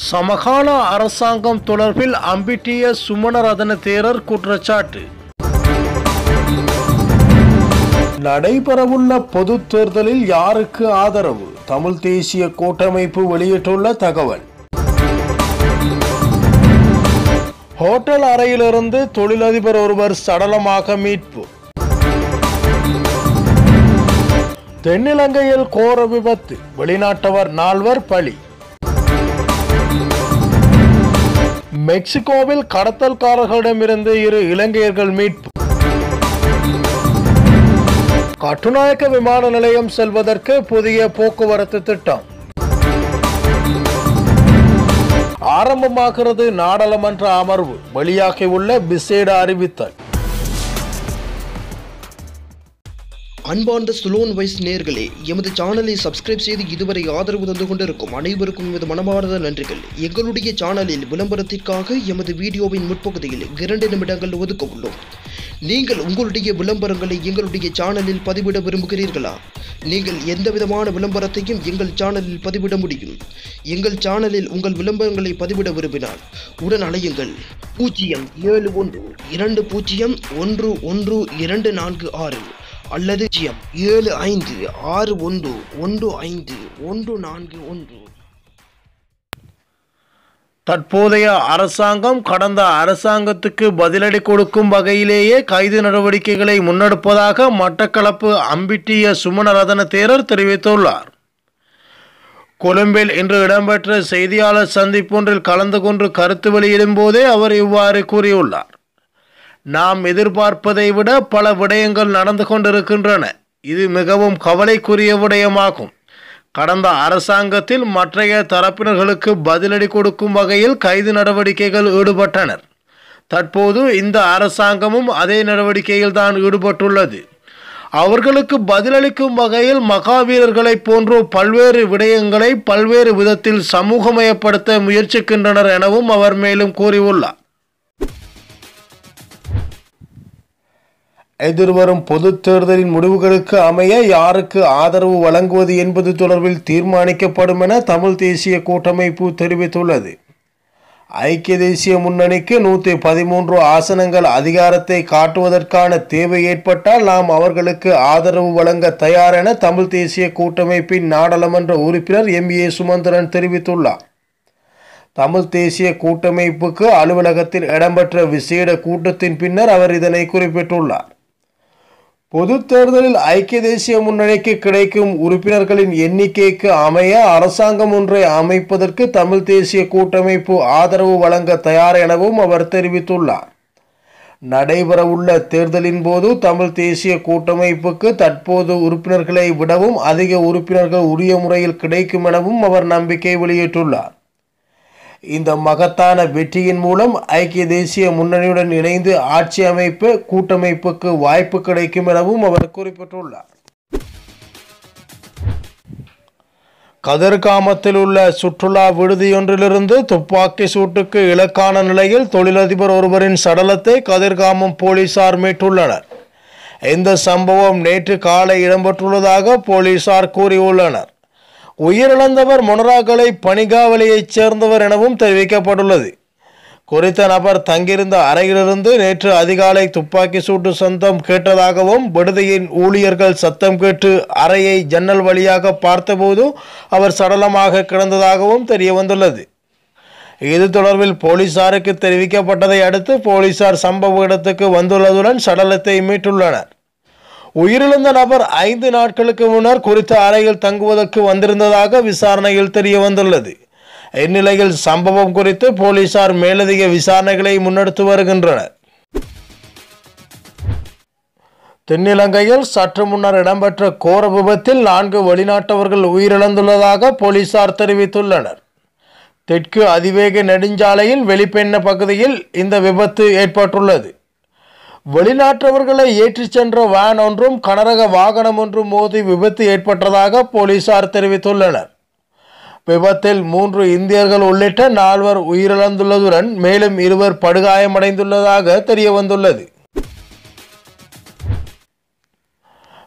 சமகால அரசாங்கம் தொடர்பில் அம்பிட்டிய சுமணரதன தேரர் குற்றச்சாட்டு நடைபெறவுள்ள பொது தேர்தலில் யாருக்கு ஆதரவு தமிழ் தேசிய கூட்டமைப்பு வெளியிட்டுள்ள தகவல் ஹோட்டல் அறையிலிருந்து தொழிலதிபர் ஒருவர் சடலமாக மீட்பு தென்னிலங்கையில் கோர விபத்து வெளிநாட்டவர் நால்வர் பலி மெக்சிகோவில் கடத்தல்காரர்களிடமிருந்து இரு இலங்கையர்கள் மீட்பு கட்டுநாயக்க விமான நிலையம் செல்வதற்கு புதிய போக்குவரத்து திட்டம் ஆரம்பமாகிறது நாடாளுமன்ற அமர்வு வெளியாகியுள்ள விசேட அறிவித்தல் அன்பார்ந்த சுலோன் வைஸ் நேர்களே எமது சேனலை சப்ஸ்கிரைப் செய்து இதுவரை ஆதரவு தந்து கொண்டிருக்கும் அனைவருக்கும் எமது மனமார்ந்த நன்றிகள் எங்களுடைய சேனலில் விளம்பரத்திற்காக எமது வீடியோவின் முற்பகுதியில் இரண்டு நிமிடங்கள் ஒதுக்க உள்ளோம் நீங்கள் உங்களுடைய விளம்பரங்களை எங்களுடைய சேனலில் பதிவிட விரும்புகிறீர்களா நீங்கள் எந்த விதமான விளம்பரத்தையும் எங்கள் சேனலில் பதிவிட முடியும் எங்கள் சேனலில் உங்கள் விளம்பரங்களை பதிவிட விரும்பினால் உடன் அலையுங்கள் பூஜ்ஜியம் ஏழு ஒன்று இரண்டு பூஜ்ஜியம் ஒன்று ஒன்று இரண்டு நான்கு ஆறு அல்லது பூஜ்ஜியம் ஏழு ஐந்து ஆறு ஒன்று ஒன்று ஐந்து ஒன்று நான்கு ஒன்று தற்போதைய அரசாங்கம் கடந்த அரசாங்கத்துக்கு பதிலடி கொடுக்கும் வகையிலேயே கைது நடவடிக்கைகளை முன்னெடுப்பதாக மட்டக்களப்பு அம்பிட்டிய சுமணரதன தேரர் தெரிவித்துள்ளார் கொழும்பில் இன்று இடம்பெற்ற செய்தியாளர் சந்திப்பொன்றில் கலந்து கொண்டு கருத்து வெளியிடும் போதே அவர் இவ்வாறு கூறியுள்ளார் நாம் எதிர்பார்ப்பதை விட பல விடயங்கள் நடந்து கொண்டிருக்கின்றன இது மிகவும் கவலைக்குரிய விடயமாகும் கடந்த அரசாங்கத்தில் மற்றைய தரப்பினர்களுக்கு பதிலடி கொடுக்கும் வகையில் கைது நடவடிக்கைகள் ஈடுபட்டனர் தற்போது இந்த அரசாங்கமும் அதே நடவடிக்கையில் தான் ஈடுபட்டுள்ளது அவர்களுக்கு பதிலளிக்கும் வகையில் மகாவீரர்களைப் போன்ற பல்வேறு விடயங்களை பல்வேறு விதத்தில் சமூகமயப்படுத்த முயற்சிக்கின்றனர் எனவும் அவர் மேலும் கூறியுள்ளார் எதிர்வரும் பொது தேர்தலின் முடிவுகளுக்கு அமைய யாருக்கு ஆதரவு வழங்குவது என்பது தொடர்பில் தீர்மானிக்கப்படும் என தமிழ் தேசிய கூட்டமைப்பு தெரிவித்துள்ளது ஐக்கிய தேசிய முன்னணிக்கு நூற்றி பதிமூன்று ஆசனங்கள் அதிகாரத்தை காட்டுவதற்கான தேவை ஏற்பட்டால் நாம் அவர்களுக்கு ஆதரவு வழங்க தயார் என தமிழ் தேசிய கூட்டமைப்பின் நாடாளுமன்ற உறுப்பினர் எம் ஏ சுமந்திரன் தெரிவித்துள்ளார் தமிழ் தேசிய கூட்டமைப்புக்கு அலுவலகத்தில் இடம்பெற்ற விசேட கூட்டத்தின் பின்னர் அவர் இதனை குறிப்பிட்டுள்ளார் பொது தேர்தலில் ஐக்கிய தேசிய முன்னணிக்கு கிடைக்கும் உறுப்பினர்களின் எண்ணிக்கைக்கு அமைய அரசாங்கம் ஒன்றை அமைப்பதற்கு தமிழ் தேசிய கூட்டமைப்பு ஆதரவு வழங்க தயார் எனவும் அவர் தெரிவித்துள்ளார் நடைபெறவுள்ள தேர்தலின் போது தமிழ் தேசிய கூட்டமைப்புக்கு தற்போது உறுப்பினர்களை விடவும் அதிக உறுப்பினர்கள் உரிய முறையில் கிடைக்கும் எனவும் அவர் நம்பிக்கை வெளியிட்டுள்ளார் இந்த மகத்தான வெற்றியின் மூலம் ஐக்கிய தேசிய முன்னணியுடன் இணைந்து ஆட்சி அமைப்பு கூட்டமைப்புக்கு வாய்ப்பு கிடைக்கும் எனவும் அவர் குறிப்பிட்டுள்ளார் கதிர்காமத்தில் உள்ள சுற்றுலா விடுதியொன்றிலிருந்து துப்பாக்கி சூட்டுக்கு இலக்கான நிலையில் தொழிலதிபர் ஒருவரின் சடலத்தை கதிர்காமம் போலீசார் மீட்டுள்ளனர் இந்த சம்பவம் நேற்று காலை இடம்பெற்றுள்ளதாக போலீசார் கூறியுள்ளனர் உயிரிழந்தவர் மொனராகலை பணிகாவலியைச் சேர்ந்தவர் எனவும் தெரிவிக்கப்பட்டுள்ளது குறித்த நபர் தங்கியிருந்த அறையிலிருந்து நேற்று அதிகாலை துப்பாக்கி சூட்டு சத்தம் கேட்டதாகவும் விடுதியின் ஊழியர்கள் சத்தம் கேட்டு அறையை ஜன்னல் வழியாக பார்த்தபோது அவர் சடலமாக கிடந்ததாகவும் தெரிய வந்துள்ளது இது தொடர்பில் போலீசாருக்கு தெரிவிக்கப்பட்டதை அடுத்து போலீசார் சம்பவ இடத்துக்கு வந்துள்ளதுடன் சடலத்தை மீட்டுள்ளனர் உயிரிழந்த நபர் ஐந்து நாட்களுக்கு முன்னர் குறித்த அறையில் தங்குவதற்கு வந்திருந்ததாக விசாரணையில் தெரிய வந்துள்ளது இந்நிலையில் சம்பவம் குறித்து போலீசார் மேலதிக விசாரணைகளை முன்னெடுத்து வருகின்றனர் தென்னிலங்கையில் சற்று முன்னர் இடம்பெற்ற கோர விபத்தில் நான்கு வெளிநாட்டவர்கள் உயிரிழந்துள்ளதாக போலீசார் தெரிவித்துள்ளனர் தெற்கு அதிவேக நெடுஞ்சாலையில் வெளிப்பெண்ண பகுதியில் இந்த விபத்து ஏற்பட்டுள்ளது வெளிநாட்டவர்களை ஏற்றிச் சென்ற வேன் ஒன்றும் கனரக வாகனம் ஒன்றும் மோதி விபத்து ஏற்பட்டதாக போலீசார் தெரிவித்துள்ளனர் விபத்தில் மூன்று இந்தியர்கள் உள்ளிட்ட நால்வர் உயிரிழந்துள்ளதுடன் மேலும் இருவர் படுகாயமடைந்துள்ளதாக தெரிய வந்துள்ளது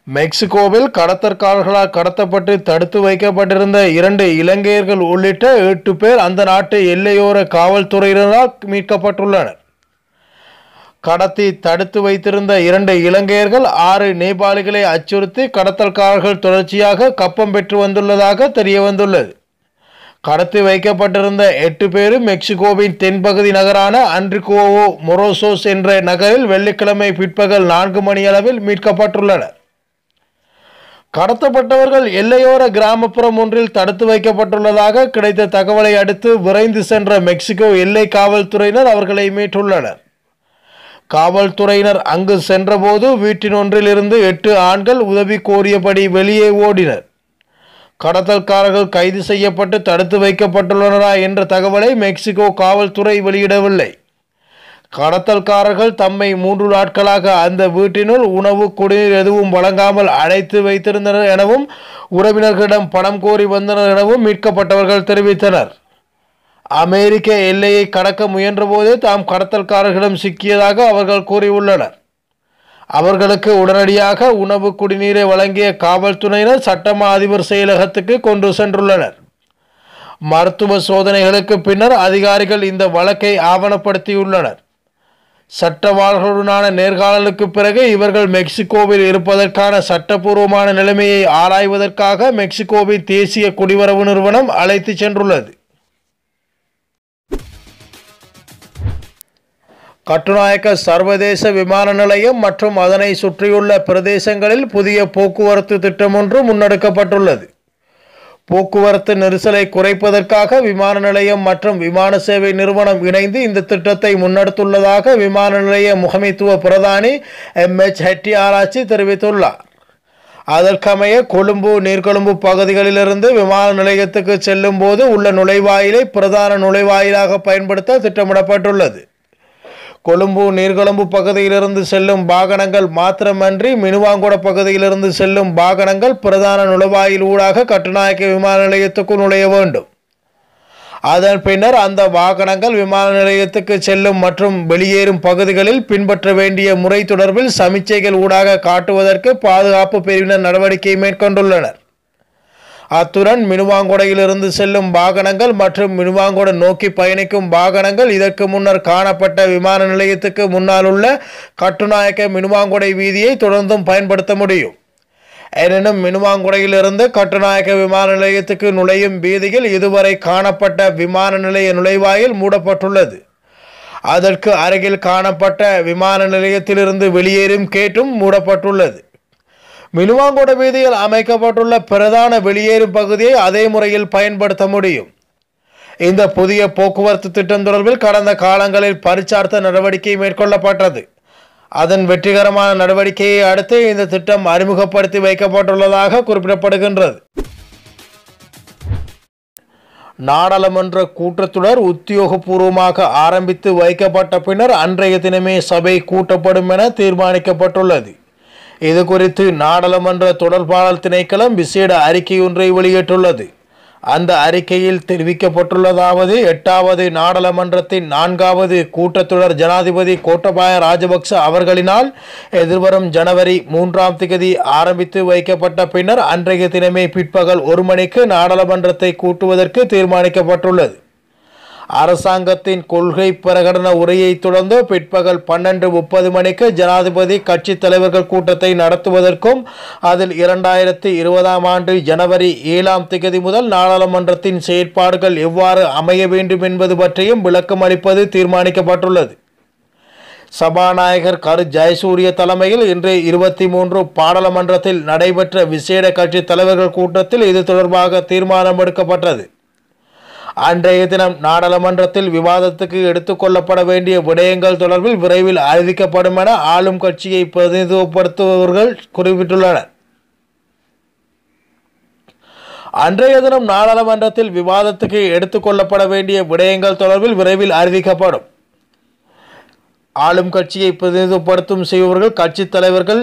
மெக்சிகோவில் கடத்தற்காரர்களால் கடத்தப்பட்டு தடுத்து வைக்கப்பட்டிருந்த இரண்டு இலங்கையர்கள் உள்ளிட்ட எட்டு பேர் அந்த நாட்டு எல்லையோர காவல்துறையினரால் மீட்கப்பட்டுள்ளனர் கடத்தி தடுத்து வைத்திருந்த இரண்டு இலங்கையர்கள் ஆறு நேபாளிகளை அச்சுறுத்தி கடத்தல்காரர்கள் தொடர்ச்சியாக கப்பம் பெற்று வந்துள்ளதாக தெரிய வந்துள்ளது கடத்தி வைக்கப்பட்டிருந்த எட்டு பேரும் மெக்சிகோவின் தென்பகுதி நகரான அன்றிகோவோ மொரோசோஸ் என்ற நகரில் வெள்ளிக்கிழமை பிற்பகல் நான்கு மணியளவில் மீட்கப்பட்டுள்ளனர் கடத்தப்பட்டவர்கள் எல்லையோர கிராமப்புறம் ஒன்றில் தடுத்து வைக்கப்பட்டுள்ளதாக கிடைத்த தகவலை அடுத்து விரைந்து சென்ற மெக்சிகோ எல்லை காவல்துறையினர் அவர்களை மீட்டுள்ளனர் காவல்துறையினர் அங்கு சென்றபோது வீட்டின் ஒன்றிலிருந்து எட்டு ஆண்கள் உதவி கோரியபடி வெளியே ஓடினர் கடத்தல்காரர்கள் கைது செய்யப்பட்டு தடுத்து வைக்கப்பட்டுள்ளனரா என்ற தகவலை மெக்சிகோ காவல்துறை வெளியிடவில்லை கடத்தல்காரர்கள் தம்மை மூன்று நாட்களாக அந்த வீட்டினுள் உணவு குடிநீர் எதுவும் வழங்காமல் அடைத்து வைத்திருந்தனர் எனவும் உறவினர்களிடம் பணம் கோரி வந்தனர் எனவும் மீட்கப்பட்டவர்கள் தெரிவித்தனர் அமெரிக்க எல்லையை கடக்க முயன்றபோதே தாம் கடத்தல்காரர்களிடம் சிக்கியதாக அவர்கள் கூறியுள்ளனர் அவர்களுக்கு உடனடியாக உணவு குடிநீரை வழங்கிய காவல்துறையினர் சட்டமா அதிபர் செயலகத்துக்கு கொண்டு சென்றுள்ளனர் மருத்துவ சோதனைகளுக்கு பின்னர் அதிகாரிகள் இந்த வழக்கை ஆவணப்படுத்தியுள்ளனர் சட்டவாளர்களுடனான நேர்காணலுக்கு பிறகு இவர்கள் மெக்சிகோவில் இருப்பதற்கான சட்டபூர்வமான நிலைமையை ஆராய்வதற்காக மெக்சிகோவின் தேசிய குடிவரவு நிறுவனம் அழைத்து சென்றுள்ளது கட்டுநாயக்க சர்வதேச விமான நிலையம் மற்றும் அதனை சுற்றியுள்ள பிரதேசங்களில் புதிய போக்குவரத்து திட்டம் ஒன்று முன்னெடுக்கப்பட்டுள்ளது போக்குவரத்து நெரிசலை குறைப்பதற்காக விமான நிலையம் மற்றும் விமான சேவை நிறுவனம் இணைந்து இந்த திட்டத்தை முன்னெடுத்துள்ளதாக விமான நிலைய முகமைத்துவ பிரதானி எம் எச் ஹெட்டி ஆராய்ச்சி தெரிவித்துள்ளார் அதற்கமைய கொழும்பு நீர்கொழும்பு பகுதிகளிலிருந்து விமான நிலையத்துக்கு செல்லும் போது உள்ள நுழைவாயிலை பிரதான நுழைவாயிலாக பயன்படுத்த திட்டமிடப்பட்டுள்ளது கொழும்பு நீர்கொழும்பு பகுதியிலிருந்து செல்லும் வாகனங்கள் மாத்திரமன்றி மினுவாங்குட பகுதியிலிருந்து செல்லும் வாகனங்கள் பிரதான நுழைவாயில் ஊடாக கட்டுநாயக்க விமான நிலையத்துக்கு நுழைய வேண்டும் அதன் பின்னர் அந்த வாகனங்கள் விமான நிலையத்துக்கு செல்லும் மற்றும் வெளியேறும் பகுதிகளில் பின்பற்ற வேண்டிய முறை தொடர்பில் சமிச்சைகள் ஊடாக காட்டுவதற்கு பாதுகாப்பு பிரிவினர் நடவடிக்கை மேற்கொண்டுள்ளனர் அத்துடன் மினுவாங்குடையிலிருந்து செல்லும் வாகனங்கள் மற்றும் மினுவாங்குட நோக்கி பயணிக்கும் வாகனங்கள் இதற்கு முன்னர் காணப்பட்ட விமான நிலையத்துக்கு முன்னால் உள்ள கட்டுநாயக்க மினுவாங்குடை வீதியை தொடர்ந்தும் பயன்படுத்த முடியும் எனினும் மினுவாங்குடையிலிருந்து கட்டுநாயக்க விமான நிலையத்துக்கு நுழையும் வீதியில் இதுவரை காணப்பட்ட விமான நிலைய நுழைவாயில் மூடப்பட்டுள்ளது அதற்கு அருகில் காணப்பட்ட விமான நிலையத்திலிருந்து வெளியேறும் கேட்டும் மூடப்பட்டுள்ளது மினுவாங்கோட வீதியில் அமைக்கப்பட்டுள்ள பிரதான வெளியேறும் பகுதியை அதே முறையில் பயன்படுத்த முடியும் இந்த புதிய போக்குவரத்து திட்டம் தொடர்பில் கடந்த காலங்களில் பரிச்சார்த்த நடவடிக்கை மேற்கொள்ளப்பட்டது அதன் வெற்றிகரமான நடவடிக்கையை அடுத்து இந்த திட்டம் அறிமுகப்படுத்தி வைக்கப்பட்டுள்ளதாக குறிப்பிடப்படுகின்றது நாடாளுமன்ற கூட்டத்தொடர் உத்தியோகபூர்வமாக ஆரம்பித்து வைக்கப்பட்ட பின்னர் அன்றைய தினமே சபை கூட்டப்படும் என தீர்மானிக்கப்பட்டுள்ளது இது குறித்து நாடாளுமன்ற தொடர்பாளர் திணைக்களம் விசேட அறிக்கை ஒன்றை வெளியிட்டுள்ளது அந்த அறிக்கையில் தெரிவிக்கப்பட்டுள்ளதாவது எட்டாவது நாடாளுமன்றத்தின் நான்காவது கூட்டத்தொடர் ஜனாதிபதி கோட்டபாய ராஜபக்ச அவர்களினால் எதிர்வரும் ஜனவரி மூன்றாம் திகதி ஆரம்பித்து வைக்கப்பட்ட பின்னர் அன்றைய தினமே பிற்பகல் ஒரு மணிக்கு நாடாளுமன்றத்தை கூட்டுவதற்கு தீர்மானிக்கப்பட்டுள்ளது அரசாங்கத்தின் கொள்கை பிரகடன உரையை தொடர்ந்து பிற்பகல் பன்னெண்டு முப்பது மணிக்கு ஜனாதிபதி கட்சி தலைவர்கள் கூட்டத்தை நடத்துவதற்கும் அதில் இரண்டாயிரத்தி இருபதாம் ஆண்டு ஜனவரி ஏழாம் திகதி முதல் நாடாளுமன்றத்தின் செயற்பாடுகள் எவ்வாறு அமைய வேண்டும் என்பது பற்றியும் விளக்கம் அளிப்பது தீர்மானிக்கப்பட்டுள்ளது சபாநாயகர் கரு ஜெயசூரிய தலைமையில் இன்று இருபத்தி மூன்று பாராளுமன்றத்தில் நடைபெற்ற விசேட கட்சி தலைவர்கள் கூட்டத்தில் இது தொடர்பாக தீர்மானம் எடுக்கப்பட்டது அன்றைய தினம் நாடாளுமன்றத்தில் விவாதத்துக்கு எடுத்துக்கொள்ளப்பட வேண்டிய விடயங்கள் தொடர்பில் விரைவில் அறிவிக்கப்படும் என ஆளும் கட்சியை பிரதிநிதித்துவப்படுத்துபவர்கள் குறிப்பிட்டுள்ளனர் அன்றைய தினம் நாடாளுமன்றத்தில் விவாதத்துக்கு எடுத்துக்கொள்ளப்பட வேண்டிய விடயங்கள் தொடர்பில் விரைவில் அறிவிக்கப்படும் ஆளும் கட்சியை பிரதிநிதித்துவப்படுத்தும் செய்பவர்கள் கட்சித் தலைவர்கள்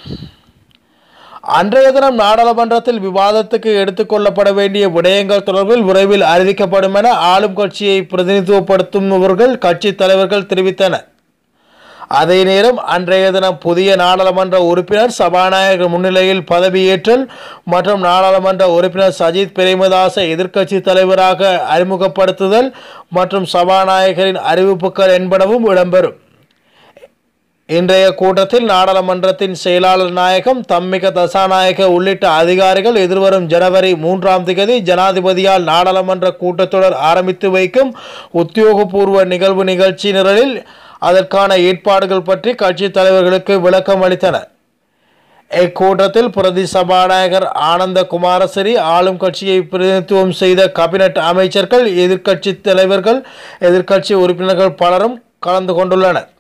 அன்றைய தினம் நாடாளுமன்றத்தில் விவாதத்துக்கு எடுத்துக்கொள்ளப்பட வேண்டிய விடயங்கள் தொடர்பில் விரைவில் அறிவிக்கப்படும் என ஆளும் கட்சியை பிரதிநிதித்துவப்படுத்துபவர்கள் கட்சி தலைவர்கள் தெரிவித்தனர் அதே நேரம் அன்றைய தினம் புதிய நாடாளுமன்ற உறுப்பினர் சபாநாயகர் முன்னிலையில் பதவியேற்றல் மற்றும் நாடாளுமன்ற உறுப்பினர் சஜித் பிரேமதாச எதிர்க்கட்சி தலைவராக அறிமுகப்படுத்துதல் மற்றும் சபாநாயகரின் அறிவிப்புகள் என்பனவும் இடம்பெறும் இன்றைய கூட்டத்தில் நாடாளுமன்றத்தின் செயலாளர் நாயகம் தம்மிக தசாநாயக உள்ளிட்ட அதிகாரிகள் எதிர்வரும் ஜனவரி மூன்றாம் திகதி ஜனாதிபதியால் நாடாளுமன்ற கூட்டத்தொடர் ஆரம்பித்து வைக்கும் உத்தியோகபூர்வ நிகழ்வு நிகழ்ச்சி நிரலில் அதற்கான ஏற்பாடுகள் பற்றி கட்சி தலைவர்களுக்கு விளக்கம் அளித்தனர் இக்கூட்டத்தில் பிரதி சபாநாயகர் ஆனந்த குமாரசிறி ஆளும் கட்சியை பிரதிநிதித்துவம் செய்த கபினட் அமைச்சர்கள் எதிர்க்கட்சி தலைவர்கள் எதிர்க்கட்சி உறுப்பினர்கள் பலரும் கலந்து கொண்டுள்ளனர்